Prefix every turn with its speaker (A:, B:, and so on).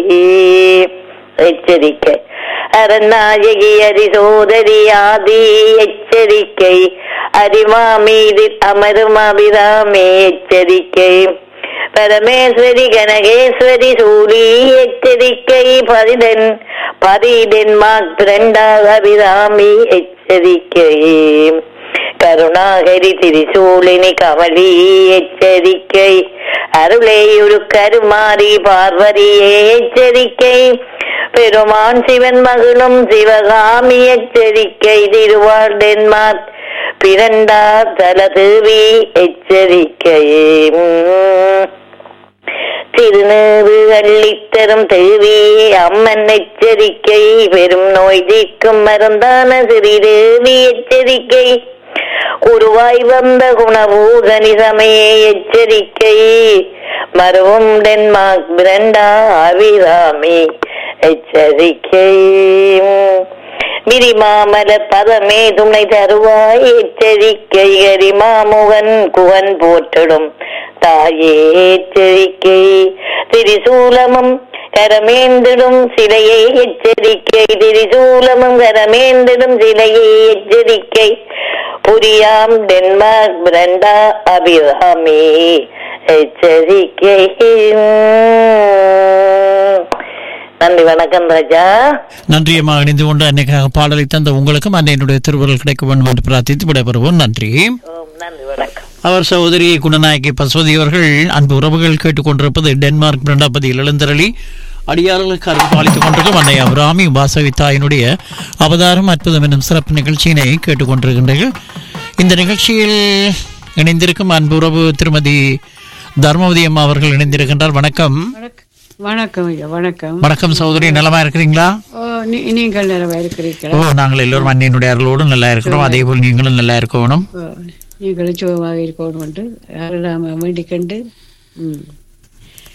A: எச்சரிக்கை அரணாயகி அரிசோதரி ஆதி எச்சரிக்கை அரிமா மீது அமரும் அபிராமி எச்சரிக்கை பரமேஸ்வரி கனகேஸ்வரி சூரி எச்சரிக்கை பதிதன் பதிதென் மாத்திரண்டாக அபிராமி எச்சரிக்கை கருணாகரி திரிசூலினி கமலி எச்சரிக்கை அருளேயுரு கருமாரி பார்வதியே எச்சரிக்கை பெருமான் சிவன் மகளும் சிவகாமி எச்சரிக்கை திருவாள் டென்மார்க் பிறண்டா தலதேவி எச்சரிக்கையே உம். திருநீறு அள்ளித்தரும் தேவி அம்மன் எச்சரிக்கை பெரும் நோய் தீர்க்கும் மருந்தான சிறிதேவி எச்சரிக்கை குருவாய் வந்த குணபூதனி சமய எச்சரிக்கை மருவும் டென்மார்க் பிரண்டா அபிராமி எச்சரிக்கை விரிமாமல பதமே துணை தருவாய் எச்சரிக்கை கரிமாமுகன் குவன் போற்றிடும் தாயே எச்சரிக்கை திரிசூலமும் கரமேந்திடும் சிலையை எச்சரிக்கை திரிசூலமும் கரமேந்திடும் சிலையை எச்சரிக்கை புரியாம் டென்மார்க் பிரண்டா அபிராமி எச்சரிக்கை நன்றி வணக்கம் ராஜா
B: நன்றி அம்மா இணைந்து கொண்டு அன்னைக்காக பாடலை தந்த உங்களுக்கும் அன்னையினுடைய திருவுருள் கிடைக்க வேண்டும் என்று பிரார்த்தித்து விடைபெறுவோம் நன்றி
A: ஓம் நன்றி வணக்கம்
B: அவர் சகோதரி குணநாயகி பசுவதி அவர்கள் அன்பு உறவுகள் கேட்டுக்கொண்டிருப்பது டென்மார்க் பிரண்டாபதியில் எழுந்தரளி அடியார்களுக்கு அருள் பாலித்துக் கொண்டிருக்கும் அன்னை அபிராமி வாசவி தாயினுடைய அவதாரம் அற்புதம் என்னும் சிறப்பு நிகழ்ச்சியினை கேட்டுக்கொண்டிருக்கின்றீர்கள் இந்த நிகழ்ச்சியில் இணைந்திருக்கும் அன்பு உறவு திருமதி தர்மவதி அம்மா அவர்கள் இணைந்திருக்கின்றார் வணக்கம்
C: வணக்கம் வணக்கம் ஐயா வணக்கம்
B: வணக்கம் சகோதரி நலமா இருக்கிறீங்களா
C: ஓ நீ- நீங்கள் நிலவா இருக்கிறீர்களா
B: ஓ நாங்கள் எல்லோரும் அன்னையினுடைய அருளோடும் நல்லா இருக்கிறோம் அதே போல் நீங்களும் நல்லா இருக்கணும்
C: ஓ, நீங்களும் சுகமாக இருக்கணும் என்று யாரெல்லாம் வேண்டிக் கண்டு ம்